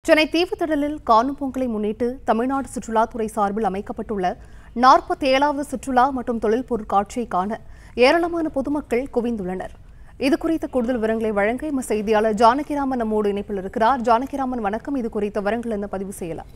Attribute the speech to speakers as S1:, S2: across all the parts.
S1: சென்னை தீவுத்திடலில் காணும் பொங்கலை முன்னிட்டு தமிழ்நாடு சுற்றுலாத்துறை சார்பில் அமைக்கப்பட்டுள்ள நாற்பத்தி ஏழாவது சுற்றுலா மற்றும் தொழில் பொருட்காட்சியை காண ஏராளமான பொதுமக்கள் குவிந்துள்ளனர் இது குறித்த கூடுதல் விவரங்களை வழங்க எமது செய்தியாளர் ஜானகிராமன் நம்மோடு இணைப்பில் இருக்கிறார் ஜானகிராமன் வணக்கம் இது குறித்த விவரங்கள் என்ன பதிவு செய்யலாம்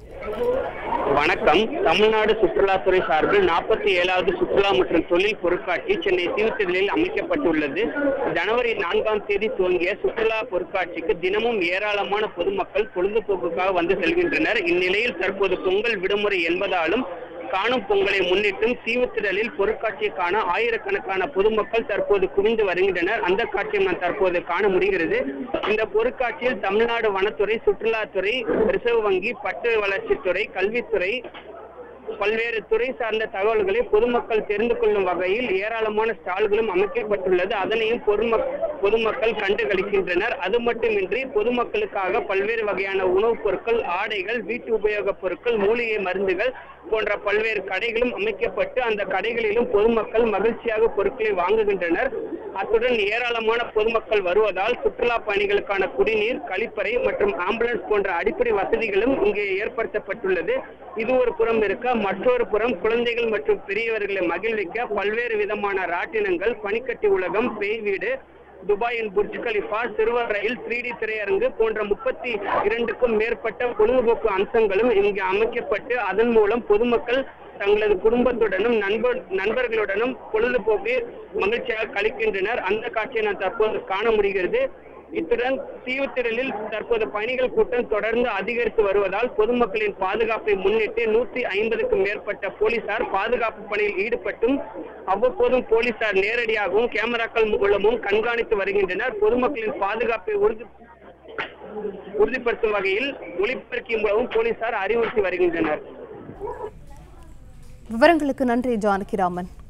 S2: வணக்கம் தமிழ்நாடு சுற்றுலாத்துறை சார்பில் நாற்பத்தி ஏழாவது சுற்றுலா மற்றும் தொழில் பொருட்காட்சி சென்னை தீவுத்திடலில் அமைக்கப்பட்டுள்ளது ஜனவரி நான்காம் தேதி துவங்கிய சுற்றுலா பொருட்காட்சிக்கு தினமும் ஏராளமான பொதுமக்கள் பொழுதுபோக்குக்காக வந்து செல்கின்றனர் இந்நிலையில் தற்போது பொங்கல் விடுமுறை என்பதாலும் காணும் பொங்கலை முன்னிட்டும் தீவுத்திடலில் பொருட்காட்சியை காண ஆயிரக்கணக்கான பொதுமக்கள் தற்போது குவிந்து வருகின்றனர் அந்த காட்சியை நாம் தற்போது காண முடிகிறது இந்த பொருட்காட்சியில் தமிழ்நாடு வனத்துறை சுற்றுலாத்துறை ரிசர்வ் வங்கி பட்டு வளர்ச்சித்துறை கல்வித்துறை பல்வேறு துறை சார்ந்த தகவல்களை பொதுமக்கள் தெரிந்து கொள்ளும் வகையில் ஏராளமான ஸ்டால்களும் அமைக்கப்பட்டுள்ளது அதனையும் பொதுமக் பொதுமக்கள் கண்டு களிக்கின்றனர் அது மட்டுமின்றி பொதுமக்களுக்காக பல்வேறு வகையான உணவுப் பொருட்கள் ஆடைகள் வீட்டு உபயோகப் பொருட்கள் மூலிகை மருந்துகள் போன்ற பல்வேறு கடைகளும் அமைக்கப்பட்டு அந்த கடைகளிலும் பொதுமக்கள் மகிழ்ச்சியாக பொருட்களை வாங்குகின்றனர் அத்துடன் ஏராளமான பொதுமக்கள் வருவதால் சுற்றுலா பயணிகளுக்கான குடிநீர் கழிப்பறை மற்றும் ஆம்புலன்ஸ் போன்ற அடிப்படை வசதிகளும் இங்கே ஏற்படுத்தப்பட்டுள்ளது இது ஒரு புறம் இருக்க மற்றொரு புறம் குழந்தைகள் மற்றும் பெரியவர்களை மகிழ்விக்க பல்வேறு விதமான ராட்டினங்கள் பனிக்கட்டி உலகம் பேய் வீடு துபாயின் புர்ஜ் கலிஃபா சிறுவர் ரயில் த்ரீ டி திரையரங்கு போன்ற முப்பத்தி இரண்டுக்கும் மேற்பட்ட பொழுதுபோக்கு அம்சங்களும் இங்கு அமைக்கப்பட்டு அதன் மூலம் பொதுமக்கள் தங்களது குடும்பத்துடனும் நண்பர் நண்பர்களுடனும் பொழுதுபோக்கு மகிழ்ச்சியாக கழிக்கின்றனர் அந்த காட்சியை நான் தற்போது காண முடிகிறது இத்துடன் தீவுத்திடலில் தற்போது பயணிகள் கூட்டம் தொடர்ந்து அதிகரித்து வருவதால் பொதுமக்களின் பாதுகாப்பை முன்னிட்டு நூற்றி ஐம்பதுக்கும் மேற்பட்ட போலீசார் பாதுகாப்பு பணியில் ஈடுபட்டும் அவ்வப்போதும் போலீசார் நேரடியாகவும் கேமராக்கள் மூலமும் கண்காணித்து வருகின்றனர் பொதுமக்களின் பாதுகாப்பை உறுதி உறுதிப்படுத்தும் வகையில் ஒளிபெருக்கி மூலமும் போலீசார் அறிவுறுத்தி வருகின்றனர்
S1: விவரங்களுக்கு நன்றி ஜானகிராமன்